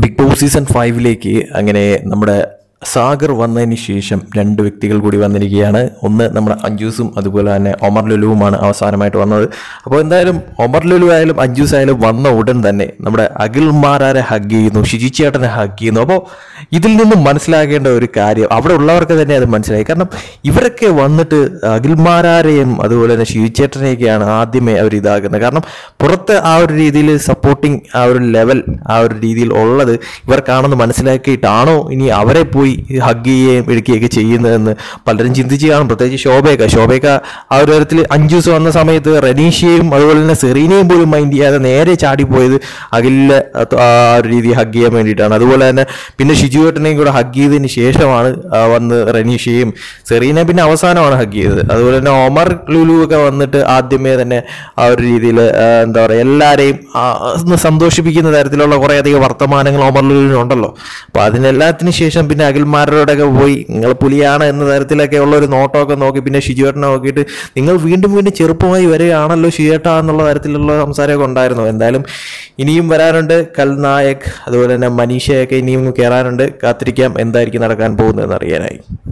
big boss season ഫൈവിലേക്ക് അങ്ങനെ നമ്മുടെ സാഗർ വന്നതിന് ശേഷം രണ്ട് വ്യക്തികൾ കൂടി വന്നിരിക്കുകയാണ് ഒന്ന് നമ്മുടെ അഞ്ജൂസും അതുപോലെ തന്നെ ഒമർ ലുലുവുമാണ് അവസാനമായിട്ട് വന്നത് അപ്പോൾ എന്തായാലും ഒമർ ലുലു ആയാലും അഞ്ജൂസ് ആയാലും വന്ന ഉടൻ തന്നെ നമ്മുടെ അഖിൽമാരാരെ ഹഗ് ചെയ്യുന്നു ഷിജിച്ചേട്ടനെ ഹഗ് ചെയ്യുന്നു അപ്പോൾ ഇതിൽ നിന്നും മനസ്സിലാക്കേണ്ട ഒരു കാര്യം അവിടെ ഉള്ളവർക്ക് തന്നെ അത് മനസ്സിലായി കാരണം ഇവരൊക്കെ വന്നിട്ട് അഖിൽമാരാരെയും അതുപോലെ തന്നെ ഷിജിച്ചേട്ടനെയൊക്കെയാണ് ആദ്യമേ അവർ ഇതാക്കുന്നത് കാരണം പുറത്ത് ആ ഒരു രീതിയിൽ സപ്പോർട്ടിങ് ആ ഒരു ലെവൽ ആ ഒരു രീതിയിൽ ഉള്ളത് ഇവർക്കാണെന്ന് മനസ്സിലാക്കിയിട്ടാണോ ഇനി അവരെ പോയി ഹഗ് ചെയ്യുകയും എടുക്കുകയൊക്കെ ചെയ്യുന്നതെന്ന് പലരും ചിന്തിച്ച് കാണും പ്രത്യേകിച്ച് ശോഭയൊക്കെ ശോഭയൊക്കെ ആ ഒരു തരത്തിൽ അഞ്ചൂസ് വന്ന സമയത്ത് റനീഷയും അതുപോലെ തന്നെ സെറീനയും പോലും മൈൻഡ് ചെയ്യാതെ നേരെ ചാടിപ്പോയത് അഖിലിലെ ആ ഒരു രീതി ഹഗ് ചെയ്യാൻ വേണ്ടിയിട്ടാണ് അതുപോലെ തന്നെ പിന്നെ ഷിജുവേട്ടനെയും കൂടെ ഹഗ് ചെയ്തതിന് ശേഷമാണ് ആ വന്ന് റനീഷയും സെറീനെ പിന്നെ അവസാനമാണ് ഹഗ് ചെയ്തത് അതുപോലെ തന്നെ ഒമർ ലുലു ഒക്കെ വന്നിട്ട് ആദ്യമേ തന്നെ ആ ഒരു രീതിയിൽ എന്താ പറയുക എല്ലാവരെയും ആ, ഒന്ന് സന്തോഷിപ്പിക്കുന്ന തരത്തിലുള്ള കുറേയധികം വർത്തമാനങ്ങൾ ഒമർ ലുലുവിനുണ്ടല്ലോ അപ്പോൾ അതിനെല്ലാത്തിന് ശേഷം പിന്നെ അഖിൽമാരോടൊക്കെ പോയി നിങ്ങൾ പുലിയാണ് എന്ന തരത്തിലൊക്കെ ഉള്ള ഒരു നോട്ടമൊക്കെ നോക്കി പിന്നെ ഷിജുവേട്ടനെ നോക്കിയിട്ട് നിങ്ങൾ വീണ്ടും വീണ്ടും ചെറുപ്പമായി വരികയാണല്ലോ ഷിജേട്ട എന്നുള്ള തരത്തിലുള്ള സംസാരമൊക്കെ ഉണ്ടായിരുന്നു എന്തായാലും ഇനിയും വരാനുണ്ട് കൽനായക് അതുപോലെ തന്നെ മനീഷയൊക്കെ ഇനിയും കയറാനുണ്ട് കാത്തിരിക്കാം എന്തായിരിക്കും നടക്കാൻ പോകുന്നതെന്ന് അറിയാനായി